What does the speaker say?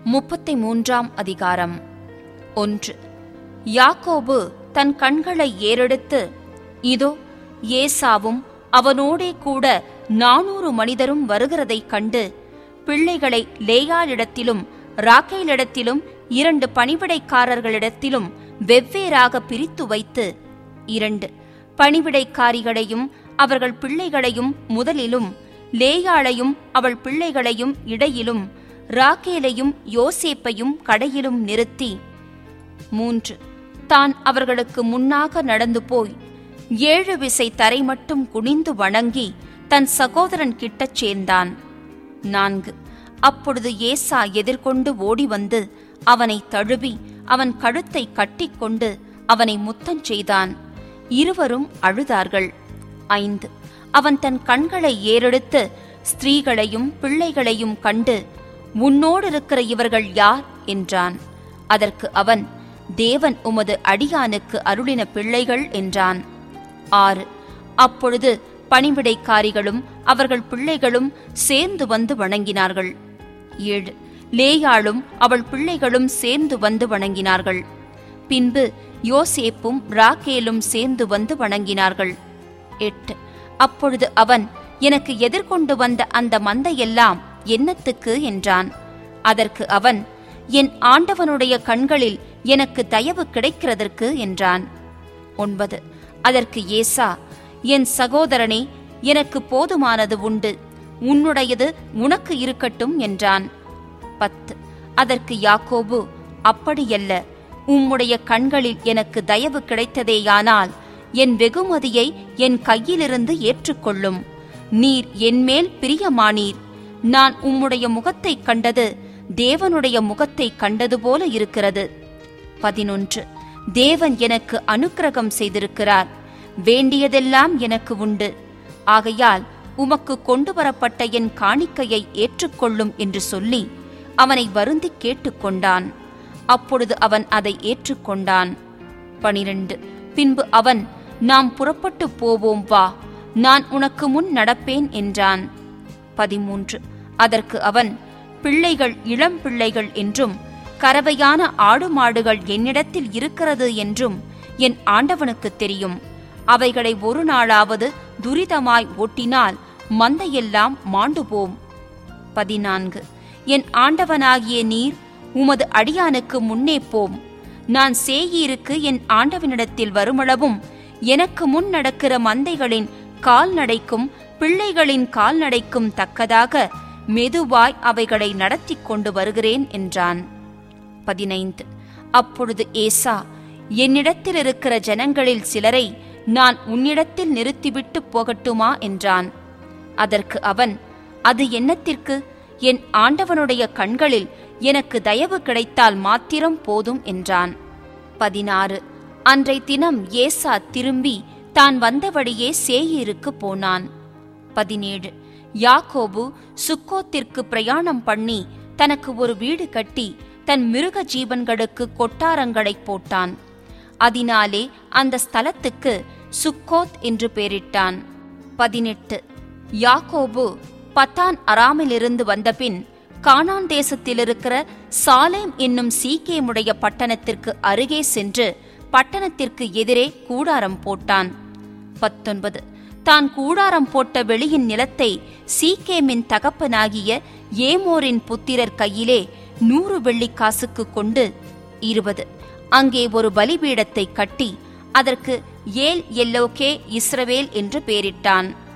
முப்பத்தி மூன்றாம் அதிகாரம் ஒன்று யாக்கோபு தன் கண்களை ஏறெடுத்து இதோ ஏசாவும் அவனோடே கூட நானூறு மனிதரும் வருகிறதைக் கண்டு பிள்ளைகளை லேயாளிடத்திலும் ராக்கேலிடத்திலும் இரண்டு பணிவிடைக்காரர்களிடத்திலும் வெவ்வேறாக பிரித்து வைத்து இரண்டு பணிவிடைக்காரிகளையும் அவர்கள் பிள்ளைகளையும் முதலிலும் லேயாளையும் அவள் பிள்ளைகளையும் இடையிலும் ராக்கேலையும் யோசேப்பையும் கடையிலும் நிறுத்தி மூன்று தான் அவர்களுக்கு முன்னாக நடந்து போய் ஏழு விசை தரை மட்டும் குனிந்து வணங்கி தன் சகோதரன் கிட்டச் சேர்ந்தான் நான்கு அப்பொழுது ஏசா எதிர்கொண்டு ஓடி வந்து அவனை தழுவி அவன் கழுத்தை கட்டிக்கொண்டு அவனை முத்தம் செய்தான் இருவரும் அழுதார்கள் ஐந்து அவன் தன் கண்களை ஏறெடுத்து ஸ்திரீகளையும் பிள்ளைகளையும் கண்டு உன்னோடு இருக்கிற இவர்கள் யார் என்றான் அதற்கு அவன் தேவன் உமது அடியானுக்கு அருளின பிள்ளைகள் என்றான் ஆறு அப்பொழுது பணிவிடைக்காரிகளும் அவர்கள் பிள்ளைகளும் சேர்ந்து வந்து வணங்கினார்கள் ஏழு லேயாளும் அவள் பிள்ளைகளும் சேர்ந்து வந்து வணங்கினார்கள் பின்பு யோசேப்பும் ராக்கேலும் சேர்ந்து வந்து வணங்கினார்கள் எட்டு அப்பொழுது அவன் எனக்கு எதிர்கொண்டு வந்த அந்த மந்தையெல்லாம் என்னத்துக்கு என்றான் அதற்கு அவன் என் ஆண்டவனுடைய கண்களில் எனக்கு தயவு கிடைக்கிறதற்கு என்றான் ஒன்பது அதற்கு ஏசா என் சகோதரனே எனக்கு போதுமானது உண்டு உன்னுடையது உனக்கு இருக்கட்டும் என்றான் பத்து அதற்கு யாக்கோபு அப்படியல்ல உம்முடைய கண்களில் எனக்கு தயவு கிடைத்ததேயானால் என் வெகுமதியை என் கையிலிருந்து ஏற்றுக்கொள்ளும் நீர் என்மேல் பிரியமானீர் நான் உம்முடைய முகத்தைக் கண்டது தேவனுடைய முகத்தைக் கண்டது போல இருக்கிறது பதினொன்று தேவன் எனக்கு அனுக்கிரகம் செய்திருக்கிறார் வேண்டியதெல்லாம் எனக்கு உண்டு ஆகையால் உமக்கு கொண்டு வரப்பட்ட என் காணிக்கையை ஏற்றுக்கொள்ளும் என்று சொல்லி அவனை வருந்தி கேட்டுக்கொண்டான் அப்பொழுது அவன் அதை ஏற்றுக்கொண்டான் பனிரெண்டு பின்பு அவன் நாம் புறப்பட்டு போவோம் வா நான் உனக்கு முன் நடப்பேன் என்றான் பதிமூன்று அதற்கு அவன் பிள்ளைகள் இளம் பிள்ளைகள் என்றும் கறவையான ஆடு மாடுகள் என்னிடத்தில் இருக்கிறது என்றும் என் ஆண்டவனுக்கு தெரியும் அவைகளை ஒரு நாளாவது துரிதமாய் ஓட்டினால் மந்தையெல்லாம் மாண்டு போம் பதினான்கு என் ஆண்டவனாகிய நீர் உமது அடியானுக்கு முன்னே போம் நான் சேயீருக்கு என் ஆண்டவனிடத்தில் வருமளவும் எனக்கு முன் நடக்கிற மந்தைகளின் கால்நடைக்கும் பிள்ளைகளின் கால்நடைக்கும் தக்கதாக மெதுவாய் அவைகளை நடத்தி கொண்டு வருகிறேன் என்றான் பதினைந்து அப்பொழுது ஏசா என்னிடத்தில் இருக்கிற ஜனங்களில் சிலரை நான் உன்னிடத்தில் நிறுத்திவிட்டு போகட்டுமா என்றான் அதற்கு அவன் அது என்னத்திற்கு என் ஆண்டவனுடைய கண்களில் எனக்கு தயவு கிடைத்தால் மாத்திரம் போதும் என்றான் பதினாறு அன்றை தினம் ஏசா திரும்பி தான் வந்தபடியே சேயீருக்கு போனான் பதினேழு யாக்கோபு சுக்கோத்திற்கு பிரயாணம் பண்ணி தனக்கு ஒரு வீடு கட்டி தன் மிருக ஜீவன்களுக்கு கொட்டாரங்களைப் போட்டான் அதனாலே அந்த ஸ்தலத்துக்கு சுக்கோத் என்று பெயரிட்டான் பதினெட்டு யாக்கோபு பத்தான் அராமிலிருந்து வந்தபின் கானான் தேசத்தில் இருக்கிற சாலேம் என்னும் சீக்கேமுடைய பட்டணத்திற்கு அருகே சென்று பட்டணத்திற்கு எதிரே கூடாரம் போட்டான் பத்தொன்பது தான் கூடாரம் போட்ட வெளியின் நிலத்தை சீக்கேமின் தகப்பனாகிய ஏமோரின் புத்திரர் கையிலே நூறு வெள்ளிக்காசுக்கு கொண்டு இருபது அங்கே ஒரு பலிபீடத்தை கட்டி அதற்கு ஏல் எல்லோகே இஸ்ரவேல் என்று பெயரிட்டான்